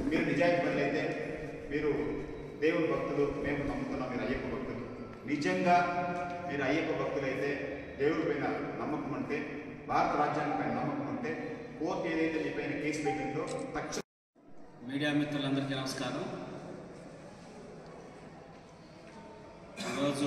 మీరు నిజాయితీ అయితే మీరు దేవుని భక్తులు మేము నమ్ముతున్నాం మీరు అయ్యప్ప భక్తులు నిజంగా మీరు అయ్యప్ప భక్తులైతే దేవుడి పైన నమ్మకం ఉంటే భారత రాజ్యాంగం పైన నమ్మకం ఉంటే కోర్టు ఏదైతే మీ పైన కేసు పెట్టిందో తక్షణ మీడియా మిత్రులందరికీ నమస్కారం ఈరోజు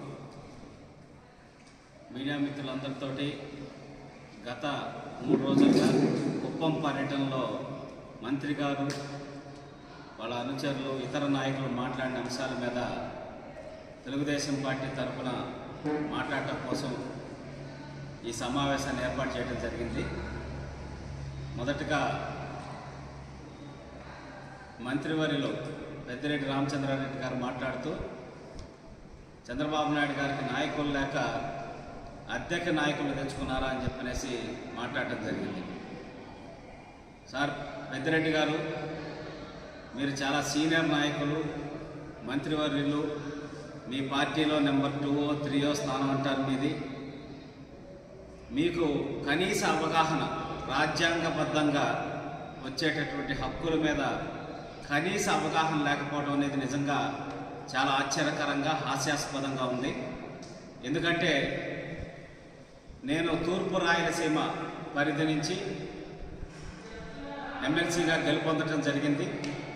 మీడియా మిత్రులందరితోటి గత మూడు రోజులుగా కుప్పం పర్యటనలో మంత్రి గారు వాళ్ళ అనుచరులు ఇతర నాయకులు మాట్లాడిన అంశాల మీద తెలుగుదేశం పార్టీ తరఫున మాట్లాడటం కోసం ఈ సమావేశాన్ని ఏర్పాటు చేయడం జరిగింది మొదటగా మంత్రివర్యులు పెద్దిరెడ్డి రామచంద్రారెడ్డి గారు మాట్లాడుతూ చంద్రబాబు నాయుడు గారికి నాయకులు లేక అద్దెకి నాయకులు తెచ్చుకున్నారా అని చెప్పనేసి మాట్లాడటం జరిగింది సార్ పెద్దిరెడ్డి గారు మీరు చాలా సీనియర్ నాయకులు మంత్రివర్యులు మీ పార్టీలో నెంబర్ టూఓ త్రీయో స్థానం అంటారు మీది మీకు కనీస అవగాహన రాజ్యాంగబద్ధంగా వచ్చేటటువంటి హక్కుల మీద కనీస అవగాహన లేకపోవడం అనేది నిజంగా చాలా ఆశ్చర్యకరంగా హాస్యాస్పదంగా ఉంది ఎందుకంటే నేను తూర్పు రాయలసీమ పరిధి నుంచి ఎమ్మెల్సీగా గెలుపొందడం జరిగింది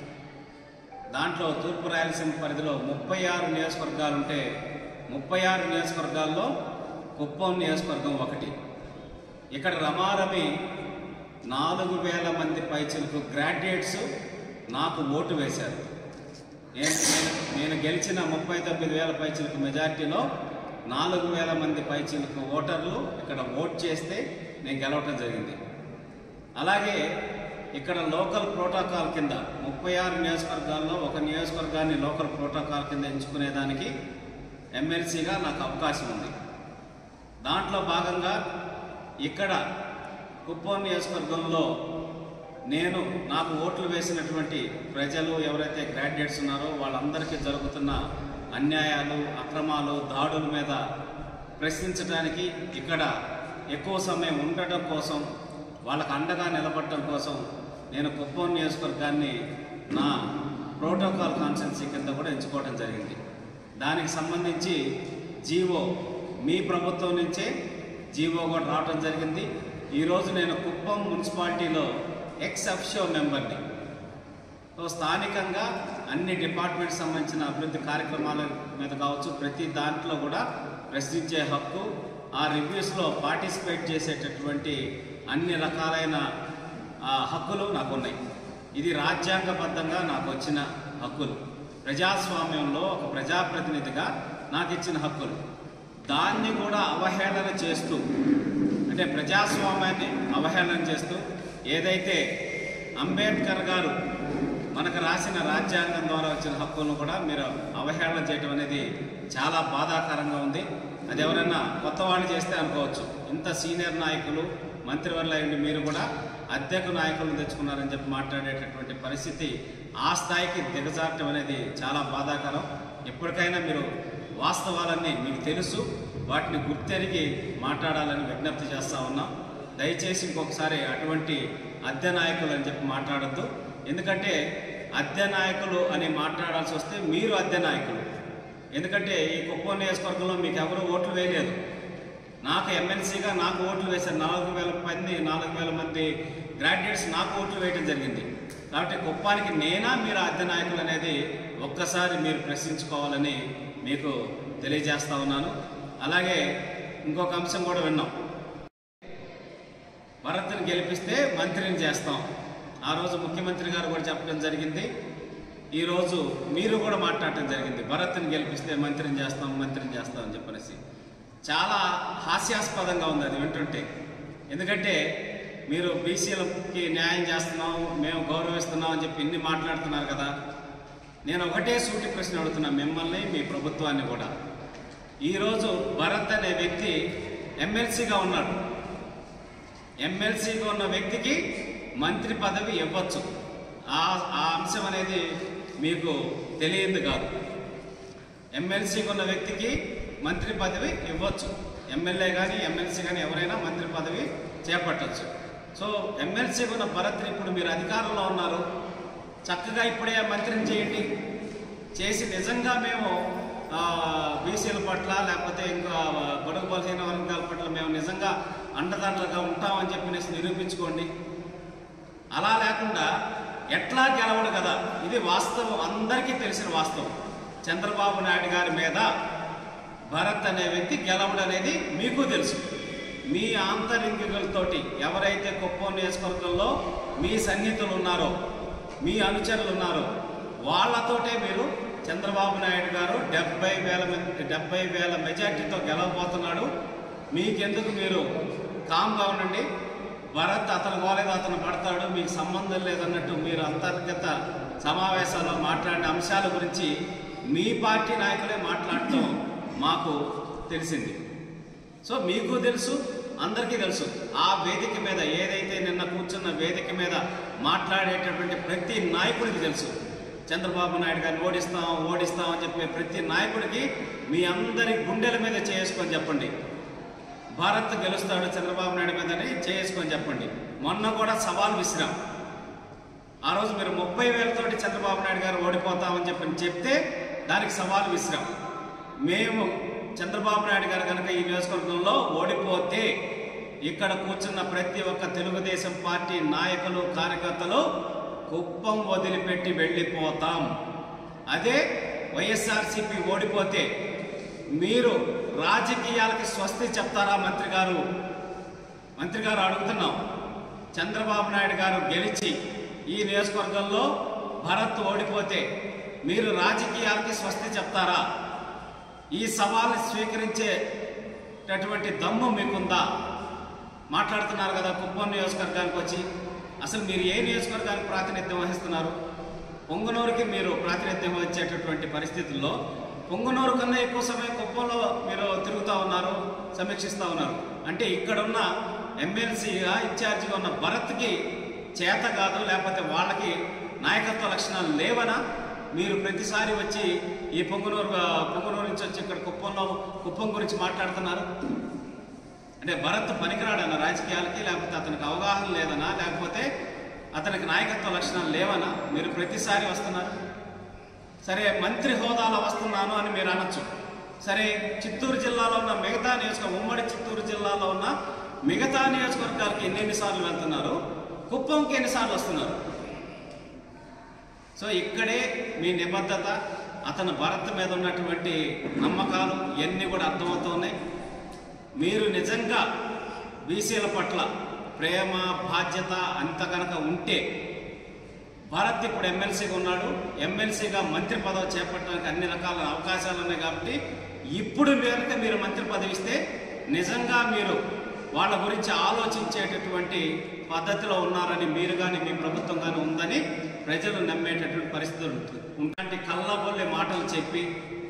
దాంట్లో తూర్పు రాయలసీమ పరిధిలో ముప్పై ఆరు నియోజకవర్గాలు ఉంటే ముప్పై ఆరు నియోజకవర్గాల్లో కుప్పం నియోజకవర్గం ఒకటి ఇక్కడ రమారమి నాలుగు వేల మంది పైచులకు గ్రాడ్యుయేట్స్ నాకు ఓటు వేశారు నేను నేను నేను గెలిచిన ముప్పై తొమ్మిది వేల పైచులకు మెజార్టీలో నాలుగు వేల మంది పైచులకు ఓటర్లు ఇక్కడ ఓట్ చేస్తే నేను గెలవటం జరిగింది అలాగే ఇక్కడ లోకల్ ప్రోటోకాల్ కింద ముప్పై ఆరు నియోజకవర్గాల్లో ఒక నియోజకవర్గాన్ని లోకల్ ప్రోటోకాల్ కింద ఎంచుకునేదానికి ఎమ్మెల్సీగా నాకు అవకాశం ఉంది దాంట్లో భాగంగా ఇక్కడ కుప్పం నియోజకవర్గంలో నేను నాకు ఓట్లు వేసినటువంటి ప్రజలు ఎవరైతే గ్రాడ్యుయేట్స్ ఉన్నారో వాళ్ళందరికీ జరుగుతున్న అన్యాయాలు అక్రమాలు దాడుల మీద ప్రశ్నించడానికి ఇక్కడ ఎక్కువ సమయం ఉండటం కోసం వాళ్ళకు అండగా నిలబడటం కోసం నేను కుప్పం నియోజకవర్గాన్ని నా ప్రోటోకాల్ కాన్సెన్సీ కింద కూడా ఎంచుకోవడం జరిగింది దానికి సంబంధించి జీవో మీ ప్రభుత్వం నుంచే జీవో కూడా రావడం జరిగింది ఈరోజు నేను కుప్పం మున్సిపాలిటీలో ఎక్స్ అఫిషియో మెంబర్ని సో స్థానికంగా అన్ని డిపార్ట్మెంట్స్ సంబంధించిన అభివృద్ధి కార్యక్రమాల మీద కావచ్చు ప్రతి దాంట్లో కూడా ప్రశ్నించే హక్కు ఆ రివ్యూస్లో పార్టిసిపేట్ చేసేటటువంటి అన్ని రకాలైన ఆ, హక్కులు నాకు ఉన్నాయి ఇది రాజ్యాంగబద్ధంగా నాకు వచ్చిన హక్కులు ప్రజాస్వామ్యంలో ఒక ప్రజాప్రతినిధిగా నాకు ఇచ్చిన హక్కులు దాన్ని కూడా అవహేళన చేస్తూ అంటే ప్రజాస్వామ్యాన్ని అవహేళన చేస్తూ ఏదైతే అంబేద్కర్ గారు మనకు రాసిన రాజ్యాంగం ద్వారా వచ్చిన హక్కులను కూడా మీరు అవహేళన చేయడం అనేది చాలా బాధాకరంగా ఉంది అది ఎవరైనా కొత్త వాళ్ళు చేస్తే అనుకోవచ్చు ఇంత సీనియర్ నాయకులు మంత్రివర్యులు అయ్యండి మీరు కూడా అద్దెకు నాయకులను తెచ్చుకున్నారని చెప్పి మాట్లాడేటటువంటి పరిస్థితి ఆ స్థాయికి దిగజారటం అనేది చాలా బాధాకరం ఎప్పటికైనా మీరు వాస్తవాలన్నీ మీకు తెలుసు వాటిని గుర్తెరిగి మాట్లాడాలని విజ్ఞప్తి చేస్తా ఉన్నాం దయచేసి ఇంకొకసారి అటువంటి అద్దె నాయకులు అని చెప్పి మాట్లాడద్దు ఎందుకంటే అద్దె నాయకులు అని మాట్లాడాల్సి వస్తే మీరు అద్దె నాయకులు ఎందుకంటే ఈ కుప్పం నియోజకవర్గంలో మీకు ఎవరు ఓట్లు వేయలేదు నాకు ఎమ్మెల్సీగా నాకు ఓట్లు వేశారు నాలుగు వేల మంది నాలుగు వేల మంది గ్రాడ్యుయేట్స్ నాకు ఓట్లు వేయడం జరిగింది కాబట్టి కుప్పానికి నేనా మీరు అద్దె నాయకులు అనేది ఒక్కసారి మీరు ప్రశ్నించుకోవాలని మీకు తెలియజేస్తా ఉన్నాను అలాగే ఇంకొక అంశం కూడా విన్నాం భరత్ని గెలిపిస్తే మంత్రిని చేస్తాం ఆ రోజు ముఖ్యమంత్రి గారు కూడా చెప్పడం జరిగింది ఈరోజు మీరు కూడా మాట్లాడటం జరిగింది భరత్ని గెలిపిస్తే మంత్రిని చేస్తాం మంత్రిని చేస్తాం అని చెప్పనేసి చాలా హాస్యాస్పదంగా ఉంది అది వింటుంటే ఎందుకంటే మీరు బీసీలకి న్యాయం చేస్తున్నాం మేము గౌరవిస్తున్నాం అని చెప్పి ఇన్ని మాట్లాడుతున్నారు కదా నేను ఒకటే సూటి ప్రశ్న అడుగుతున్నా మిమ్మల్ని మీ ప్రభుత్వాన్ని కూడా ఈరోజు భరత్ అనే వ్యక్తి ఎమ్మెల్సీగా ఉన్నాడు ఎమ్మెల్సీగా ఉన్న వ్యక్తికి మంత్రి పదవి ఇవ్వచ్చు ఆ ఆ అంశం అనేది మీకు తెలియదు కాదు ఎమ్మెల్సీగా ఉన్న వ్యక్తికి మంత్రి పదవి ఇవ్వచ్చు ఎమ్మెల్యే కానీ ఎమ్మెల్సీ కానీ ఎవరైనా మంత్రి పదవి చేపట్టచ్చు సో ఎమ్మెల్సీగా ఉన్న భరత్ని ఇప్పుడు మీరు అధికారంలో ఉన్నారు చక్కగా ఇప్పుడే మంత్రిని చేయండి చేసి నిజంగా మేము ఆ, బీసీల పట్ల లేకపోతే ఇంకా బడుగు బలహీన వర్గాల పట్ల మేము నిజంగా అండదండలుగా ఉంటామని చెప్పి నిరూపించుకోండి అలా లేకుండా ఎట్లా గెలవడు కదా ఇది వాస్తవం అందరికీ తెలిసిన వాస్తవం చంద్రబాబు నాయుడు గారి మీద భరత్ అనే వ్యక్తి గెలవడు అనేది మీకు తెలుసు మీ ఆంతరింగికులతోటి ఎవరైతే కుప్పం నియోజకవర్గంలో మీ సన్నిహితులు ఉన్నారో మీ అనుచరులు ఉన్నారో వాళ్ళతోటే మీరు చంద్రబాబు నాయుడు గారు డెబ్బై వేల మె- డెబ్బై వేల మెజార్టీతో గెలవబోతున్నాడు మీకెందుకు మీరు కామ్గా ఉండండి భరత్ అతను పోలేదు అతను పడతాడు మీకు సంబంధం లేదన్నట్టు మీరు అంతర్గత సమావేశాల్లో మాట్లాడిన అంశాల గురించి మీ పార్టీ నాయకులే మాట్లాడటం మాకు తెలిసింది సో మీకు తెలుసు అందరికీ తెలుసు ఆ వేదిక మీద ఏదైతే నిన్న కూర్చున్న వేదిక మీద మాట్లాడేటటువంటి ప్రతి నాయకుడికి తెలుసు చంద్రబాబు నాయుడు గారిని ఓడిస్తాం ఓడిస్తాం అని చెప్పే ప్రతి నాయకుడికి మీ అందరి గుండెల మీద చేసుకొని చెప్పండి భారత్ గెలుస్తాడు చంద్రబాబు నాయుడు మీదని చేసుకొని చెప్పండి మొన్న కూడా సవాల్ విసిరాం ఆ రోజు మీరు ముప్పై వేలతోటి చంద్రబాబు నాయుడు గారు ఓడిపోతామని చెప్పని చెప్తే దానికి సవాల్ విసిరాం మేము చంద్రబాబు నాయుడు గారు కనుక ఈ నియోజకవర్గంలో ఓడిపోతే ఇక్కడ కూర్చున్న ప్రతి ఒక్క తెలుగుదేశం పార్టీ నాయకులు కార్యకర్తలు కుప్పం వదిలిపెట్టి వెళ్ళిపోతాం అదే వైఎస్ఆర్సీపీ ఓడిపోతే మీరు రాజకీయాలకి స్వస్తి చెప్తారా మంత్రి గారు మంత్రి గారు అడుగుతున్నాం చంద్రబాబు నాయుడు గారు గెలిచి ఈ నియోజకవర్గంలో భరత్ ఓడిపోతే మీరు రాజకీయాలకి స్వస్తి చెప్తారా ఈ సవాల్ని స్వీకరించేటటువంటి దమ్ము మీకుందా మాట్లాడుతున్నారు కదా కుప్పం నియోజకవర్గానికి వచ్చి అసలు మీరు ఏ నియోజకవర్గానికి ప్రాతినిధ్యం వహిస్తున్నారు పొంగనూరుకి మీరు ప్రాతినిధ్యం వహించేటటువంటి పరిస్థితుల్లో పొంగనూరు కన్నా ఎక్కువ సమయం కుప్పంలో మీరు తిరుగుతూ ఉన్నారు సమీక్షిస్తూ ఉన్నారు అంటే ఇక్కడున్న ఎమ్మెల్సీగా ఇన్ఛార్జిగా ఉన్న భరత్కి చేత కాదు లేకపోతే వాళ్ళకి నాయకత్వ లక్షణాలు లేవనా మీరు ప్రతిసారి వచ్చి ఈ పొంగనూరు పొంగనూరు నుంచి వచ్చి ఇక్కడ కుప్పంలో కుప్పం గురించి మాట్లాడుతున్నారు అంటే భరత్ పనికిరాడన్న రాజకీయాలకి లేకపోతే అతనికి అవగాహన లేదనా లేకపోతే అతనికి నాయకత్వ లక్షణాలు లేవనా మీరు ప్రతిసారి వస్తున్నారు సరే మంత్రి హోదాలో వస్తున్నాను అని మీరు అనొచ్చు సరే చిత్తూరు జిల్లాలో ఉన్న మిగతా నియోజకవర్గం ఉమ్మడి చిత్తూరు జిల్లాలో ఉన్న మిగతా నియోజకవర్గాలకి ఎన్నెన్ని సార్లు వెళ్తున్నారు కుప్పంకి ఎన్నిసార్లు వస్తున్నారు సో ఇక్కడే మీ నిబద్ధత అతను భరత్ మీద ఉన్నటువంటి నమ్మకాలు ఇవన్నీ కూడా అర్థమవుతున్నాయి మీరు నిజంగా బీసీల పట్ల ప్రేమ బాధ్యత అంత కనుక ఉంటే భారత్ ఇప్పుడు ఎమ్మెల్సీగా ఉన్నాడు ఎమ్మెల్సీగా మంత్రి పదవి చేపట్టడానికి అన్ని రకాల అవకాశాలు ఉన్నాయి కాబట్టి ఇప్పుడు కనుక మీరు మంత్రి పదవి ఇస్తే నిజంగా మీరు వాళ్ళ గురించి ఆలోచించేటటువంటి పద్ధతిలో ఉన్నారని మీరు కానీ మీ ప్రభుత్వం కానీ ఉందని ప్రజలు నమ్మేటటువంటి పరిస్థితి ఉంటుంది ఇలాంటి కళ్ళబొల్లి మాటలు చెప్పి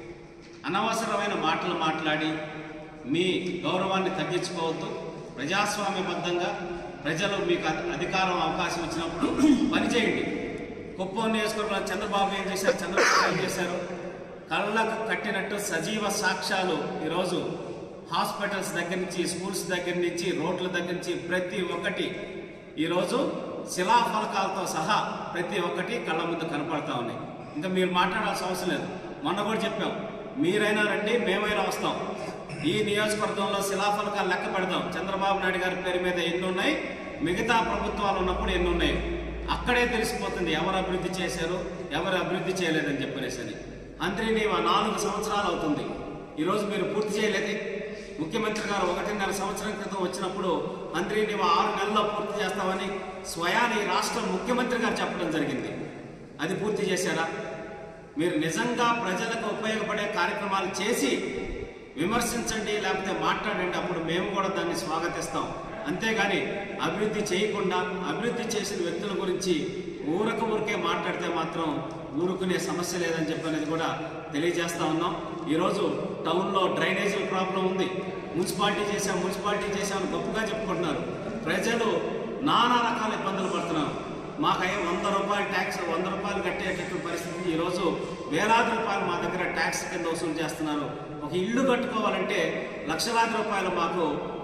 అనవసరమైన మాటలు మాట్లాడి మీ గౌరవాన్ని తగ్గించుకోవద్దు ప్రజాస్వామ్యబద్ధంగా ప్రజలు మీకు అధి- అధికారం అవకాశం ఇచ్చినప్పుడు పనిచేయండి కుప్పం నియోజకవర్గంలో చంద్రబాబు ఏం చేశారు చంద్రబాబు ఏం చేశారు కళ్ళకు కట్టినట్టు సజీవ సాక్ష్యాలు ఈరోజు హాస్పిటల్స్ దగ్గర నుంచి స్కూల్స్ దగ్గర నుంచి రోడ్ల దగ్గర నుంచి ప్రతి ఒక్కటి ఈరోజు శిలాఫలకాలతో సహా ప్రతి ఒక్కటి కళ్ళ ముందు కనపడతా ఉన్నాయి ఇంకా మీరు మాట్లాడాల్సిన అవసరం లేదు మొన్న కూడా చెప్పాం మీరైనా రండి మేమైనా వస్తాం ఈ నియోజకవర్గంలో శిలాఫలకాలు లెక్క పెడదాం చంద్రబాబు నాయుడు గారి పేరు మీద ఎన్ని ఉన్నాయి మిగతా ప్రభుత్వాలు ఉన్నప్పుడు ఎన్ని ఉన్నాయి అక్కడే తెలిసిపోతుంది ఎవరు అభివృద్ధి చేశారు ఎవరు అభివృద్ధి చేయలేదని చెప్పనేసి అని అంతేని నాలుగు సంవత్సరాలు అవుతుంది ఈరోజు మీరు పూర్తి చేయలేదే ముఖ్యమంత్రి గారు ఒకటిన్నర సంవత్సరం క్రితం వచ్చినప్పుడు మంత్రి నీవు ఆరు నెలల్లో పూర్తి చేస్తామని స్వయాన ఈ రాష్ట్ర ముఖ్యమంత్రి గారు చెప్పడం జరిగింది అది పూర్తి చేశారా మీరు నిజంగా ప్రజలకు ఉపయోగపడే కార్యక్రమాలు చేసి విమర్శించండి లేకపోతే మాట్లాడండి అప్పుడు మేము కూడా దాన్ని స్వాగతిస్తాం అంతేగాని అభివృద్ధి చేయకుండా అభివృద్ధి చేసిన వ్యక్తుల గురించి ఊరక ఊరికే మాట్లాడితే మాత్రం ఊరుకునే సమస్య లేదని చెప్పనేది కూడా తెలియజేస్తా ఉన్నాం ఈరోజు టౌన్లో డ్రైనేజీల ప్రాబ్లం ఉంది మున్సిపాలిటీ చేశాం మున్సిపాలిటీ చేశామని గొప్పగా చెప్పుకుంటున్నారు ప్రజలు నానా రకాల ఇబ్బందులు పడుతున్నారు మాకై వంద రూపాయలు ట్యాక్స్ వంద రూపాయలు కట్టేటటువంటి పరిస్థితి ఈరోజు వేలాది రూపాయలు మా దగ్గర ట్యాక్స్ కింద వసూలు చేస్తున్నారు ఒక ఇల్లు కట్టుకోవాలంటే లక్షలాది రూపాయలు మాకు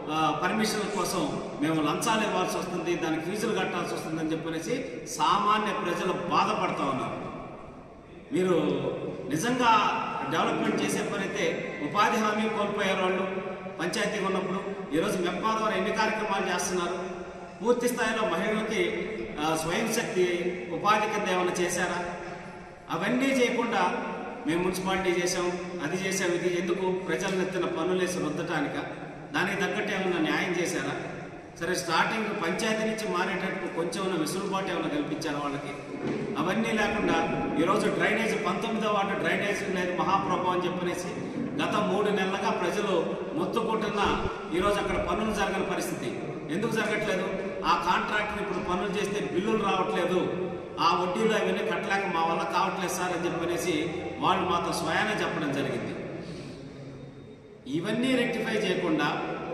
పర్మిషన్ల కోసం మేము లంచాలు ఇవ్వాల్సి వస్తుంది దానికి ఫీజులు కట్టాల్సి వస్తుంది అని చెప్పనేసి సామాన్య ప్రజలు బాధపడతా ఉన్నారు మీరు నిజంగా డెవలప్మెంట్ చేసే పని అయితే ఉపాధి హామీ కోల్పోయారు వాళ్ళు పంచాయతీగా ఉన్నప్పుడు ఈరోజు మెప్పా ద్వారా ఎన్ని కార్యక్రమాలు చేస్తున్నారు పూర్తి స్థాయిలో మహిళలకి ఆ, స్వయం శక్తి ఉపాధి కింద ఏమైనా చేశారా అవన్నీ చేయకుండా మేము మున్సిపాలిటీ చేసాం అది చేసాం ఇది ఎందుకు ప్రజలు ఎత్తిన పన్నులేసి రుద్దటానిక దానికి తగ్గట్టు ఏమైనా న్యాయం చేశారా సరే స్టార్టింగ్ పంచాయతీ నుంచి మారేటట్టు కొంచెం ఉన్న వెసులుబాటు ఏమైనా కల్పించారా వాళ్ళకి అవన్నీ లేకుండా ఈరోజు డ్రైనేజ్ పంతొమ్మిదో వార్డు డ్రైనేజ్ లేదు మహాప్రభు అని చెప్పనేసి గత మూడు నెలలుగా ప్రజలు మొత్తుకుంటున్న ఈరోజు అక్కడ పనులు జరగని పరిస్థితి ఎందుకు జరగట్లేదు ఆ కాంట్రాక్టర్ ఇప్పుడు పనులు చేస్తే బిల్లులు రావట్లేదు ఆ వడ్డీలు అవన్నీ కట్టలేక మా వల్ల కావట్లేదు సార్ అని చెప్పనేసి వాళ్ళు మాతో స్వయాన చెప్పడం జరిగింది ఇవన్నీ రెక్టిఫై చేయకుండా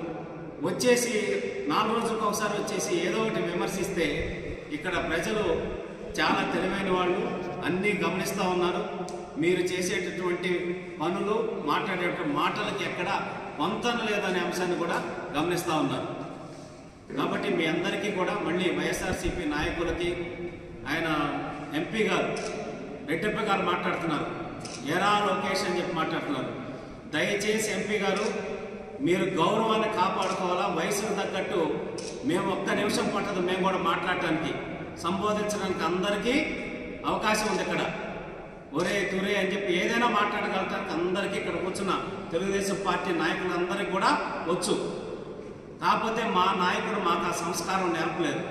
వచ్చేసి నాలుగు రోజులకు ఒకసారి వచ్చేసి ఏదో ఒకటి విమర్శిస్తే ఇక్కడ ప్రజలు చాలా తెలివైన వాళ్ళు అన్నీ గమనిస్తూ ఉన్నారు మీరు చేసేటటువంటి పనులు మాట్లాడేటువంటి మాటలకి ఎక్కడ పొంతన లేదనే అంశాన్ని కూడా గమనిస్తూ ఉన్నారు కాబట్టి మీ అందరికీ కూడా మళ్ళీ వైఎస్ఆర్సీపీ నాయకులకి ఆయన ఎంపీ గారు రెడ్డప్ప గారు మాట్లాడుతున్నారు ఎరా లోకేష్ అని చెప్పి మాట్లాడుతున్నారు దయచేసి ఎంపీ గారు మీరు గౌరవాన్ని కాపాడుకోవాలా వయసుకు తగ్గట్టు మేము ఒక్క నిమిషం పట్టదు మేము కూడా మాట్లాడటానికి సంబోధించడానికి అందరికీ అవకాశం ఉంది ఇక్కడ ఒరే తురే అని చెప్పి ఏదైనా మాట్లాడగలటానికి అందరికీ ఇక్కడ కూర్చున్న తెలుగుదేశం పార్టీ నాయకులందరికీ కూడా వచ్చు కాకపోతే మా నాయకుడు మాకు ఆ సంస్కారం నేర్పలేదు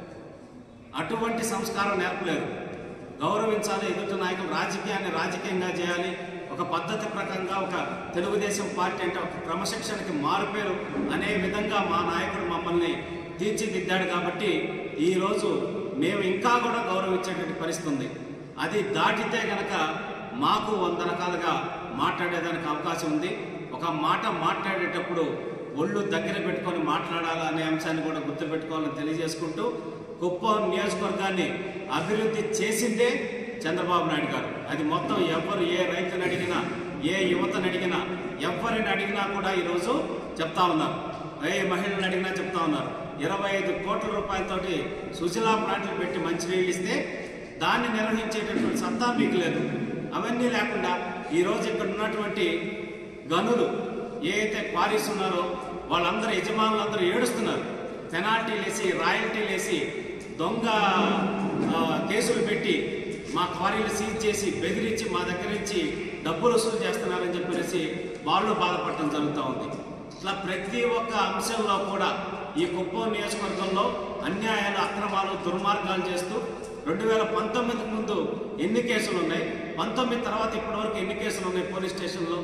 అటువంటి సంస్కారం నేర్పలేదు గౌరవించాలి ఎదుటి నాయకులు రాజకీయాన్ని రాజకీయంగా చేయాలి ఒక పద్ధతి ప్రకారంగా ఒక తెలుగుదేశం పార్టీ అంటే ఒక క్రమశిక్షణకి మారుపేరు అనే విధంగా మా నాయకుడు మమ్మల్ని తీర్చిదిద్దాడు కాబట్టి ఈరోజు మేము ఇంకా కూడా గౌరవించేటువంటి పరిస్థితి ఉంది అది దాటితే గనక మాకు వంద రకాలుగా మాట్లాడేదానికి అవకాశం ఉంది ఒక మాట మాట్లాడేటప్పుడు ఒళ్ళు దగ్గర పెట్టుకొని మాట్లాడాలా అనే అంశాన్ని కూడా గుర్తుపెట్టుకోవాలని తెలియజేసుకుంటూ కుప్పం నియోజకవర్గాన్ని అభివృద్ధి చేసిందే చంద్రబాబు నాయుడు గారు అది మొత్తం ఎవరు ఏ రైతుని అడిగినా ఏ యువతని అడిగినా ఎవరిని అడిగినా కూడా ఈరోజు చెప్తా ఉన్నారు ఏ మహిళలను అడిగినా చెప్తా ఉన్నారు ఇరవై ఐదు కోట్ల రూపాయలతోటి సుశీలా ప్లాంట్లు పెట్టి మంచినీళ్ళు ఇస్తే దాన్ని నిర్వహించేటటువంటి సత్తా మీకు లేదు అవన్నీ లేకుండా ఈరోజు ఇక్కడ ఉన్నటువంటి గనులు ఏ అయితే క్వారీస్ ఉన్నారో వాళ్ళందరూ యజమానులందరూ ఏడుస్తున్నారు పెనాల్టీలు వేసి రాయల్టీలు వేసి దొంగ ఆ, కేసులు పెట్టి మా క్వారీలు సీజ్ చేసి బెదిరించి మా దగ్గర నుంచి డబ్బులు వసూలు చేస్తున్నారని చెప్పేసి వాళ్ళు బాధపడటం జరుగుతూ ఉంది ఇట్లా ప్రతి ఒక్క అంశంలో కూడా ఈ కుప్పం నియోజకవర్గంలో అన్యాయాలు అక్రమాలు దుర్మార్గాలు చేస్తూ రెండు వేల పంతొమ్మిదికి ముందు ఎన్ని కేసులు ఉన్నాయి పంతొమ్మిది తర్వాత ఇప్పటివరకు ఎన్ని కేసులు ఉన్నాయి పోలీస్ స్టేషన్లో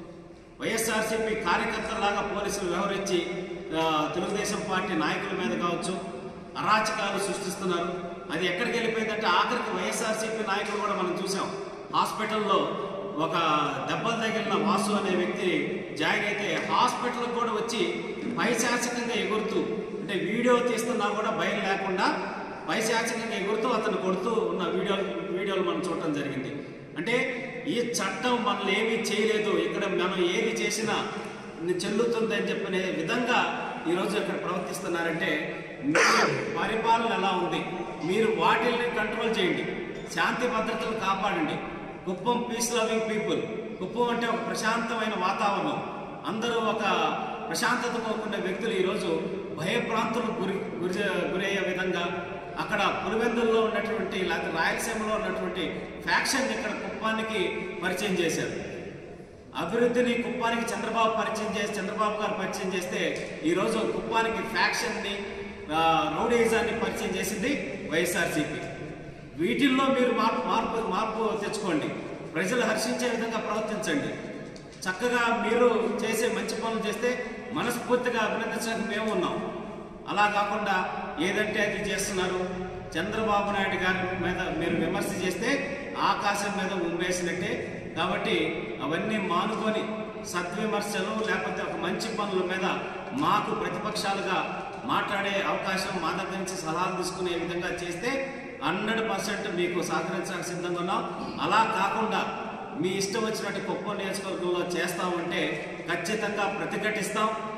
వైఎస్ఆర్సీపీ కార్యకర్తలాగా పోలీసులు వ్యవహరించి ఆ, తెలుగుదేశం పార్టీ నాయకుల మీద కావచ్చు అరాచకాలు సృష్టిస్తున్నారు అది ఎక్కడికి వెళ్ళిపోయిందంటే ఆఖరికి వైఎస్ఆర్సీపీ నాయకులు కూడా మనం చూసాం హాస్పిటల్లో ఒక దెబ్బలు తగిలిన వాసు అనే వ్యక్తి జాయిన్ అయితే హాస్పిటల్ కూడా వచ్చి పైశాచికంగా ఎగురుతూ అంటే వీడియో తీస్తున్నా కూడా భయం లేకుండా పైశాచికంగా ఎగురుతూ అతను కొడుతూ ఉన్న వీడియోలు వీడియోలు మనం చూడటం జరిగింది అంటే ఈ చట్టం మనల్ని ఏమీ చేయలేదు ఇక్కడ మనం ఏది చేసినా ఇది చెల్లుతుంది అని చెప్పిన విధంగా ఈరోజు ఇక్కడ ప్రవర్తిస్తున్నారంటే మీ పరిపాలన ఎలా ఉంది మీరు వాటిల్ని కంట్రోల్ చేయండి శాంతి భద్రతలు కాపాడండి Kuppam peace loving people Kuppam అంటే ఒక ప్రశాంతమైన వాతావరణం అందరూ ఒక ప్రశాంతత కోరుకునే వ్యక్తులు ఈరోజు భయభ్రాంతులకు గురి గురి గురయ్యే విధంగా అక్కడ పులివెందుల్లో ఉన్నటువంటి లేకపోతే రాయలసీమలో ఉన్నటువంటి ఫ్యాక్షన్ ఇక్కడ కుప్పానికి పరిచయం చేశారు అభివృద్ధిని కుప్పానికి చంద్రబాబు పరిచయం చేసి చంద్రబాబు గారు పరిచయం చేస్తే ఈరోజు కుప్పానికి ఫ్యాక్షన్ని ఆ, రౌడీజాన్ని పరిచయం చేసింది వైఎస్ఆర్సీపీ వీటిల్లో మీరు మార్పు మార్పు మార్పు తెచ్చుకోండి ప్రజలు హర్షించే విధంగా ప్రవర్తించండి చక్కగా మీరు చేసే మంచి పనులు చేస్తే మనస్ఫూర్తిగా అభినందించడానికి మేము ఉన్నాం అలా కాకుండా ఏదంటే అది చేస్తున్నారు చంద్రబాబు నాయుడు గారి మీద మీరు విమర్శ చేస్తే ఆకాశం మీద ఉమ్మేసినట్టే కాబట్టి అవన్నీ మానుకొని సద్విమర్శలు లేకపోతే ఒక మంచి పనుల మీద మాకు ప్రతిపక్షాలుగా మాట్లాడే అవకాశం మా దగ్గర నుంచి సలహాలు తీసుకునే విధంగా చేస్తే హండ్రెడ్ పర్సెంట్ మీకు సహకరించడానికి సిద్ధంగా ఉన్నాం అలా కాకుండా మీ ఇష్టం వచ్చినట్టు కుప్పం నియోజకవర్గంలో చేస్తామంటే ఖచ్చితంగా ప్రతిఘటిస్తాం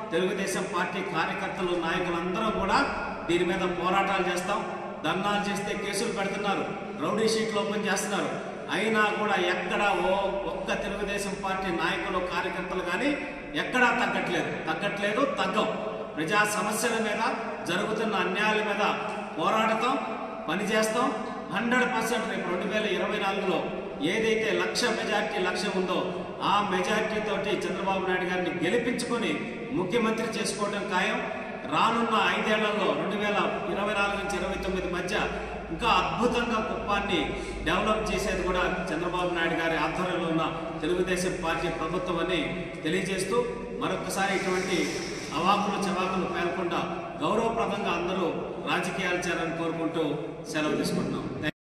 తెలుగుదేశం పార్టీ కార్యకర్తలు నాయకులందరూ కూడా దీని మీద పోరాటాలు చేస్తాం ధర్నాలు చేస్తే కేసులు పెడుతున్నారు రౌడీ షీట్లు ఓపెన్ చేస్తున్నారు అయినా కూడా ఎక్కడ ఓ ఒక్క తెలుగుదేశం పార్టీ నాయకులు కార్యకర్తలు కానీ ఎక్కడా తగ్గట్లేదు తగ్గట్లేదు తగ్గం ప్రజా సమస్యల మీద జరుగుతున్న అన్యాయాల మీద పోరాడతాం పనిచేస్తాం హండ్రెడ్ పర్సెంట్ రేపు రెండు వేల ఇరవై నాలుగులో ఏదైతే లక్ష మెజార్టీ లక్ష్యం ఉందో ఆ మెజార్టీ తోటి చంద్రబాబు నాయుడు గారిని గెలిపించుకొని ముఖ్యమంత్రి చేసుకోవడం ఖాయం రానున్న ఐదేళ్లలో రెండు వేల ఇరవై నాలుగు నుంచి ఇరవై తొమ్మిది మధ్య ఇంకా అద్భుతంగా కుప్పాన్ని డెవలప్ చేసేది కూడా చంద్రబాబు నాయుడు గారి ఆధ్వర్యంలో ఉన్న తెలుగుదేశం పార్టీ ప్రభుత్వం అని తెలియజేస్తూ మరొకసారి ఇటువంటి అవాకులు చవాకులు పేలకుండా గౌరవప్రదంగా అందరూ రాజకీయాలు చేయాలని కోరుకుంటూ సెలవు తీసుకుంటున్నాం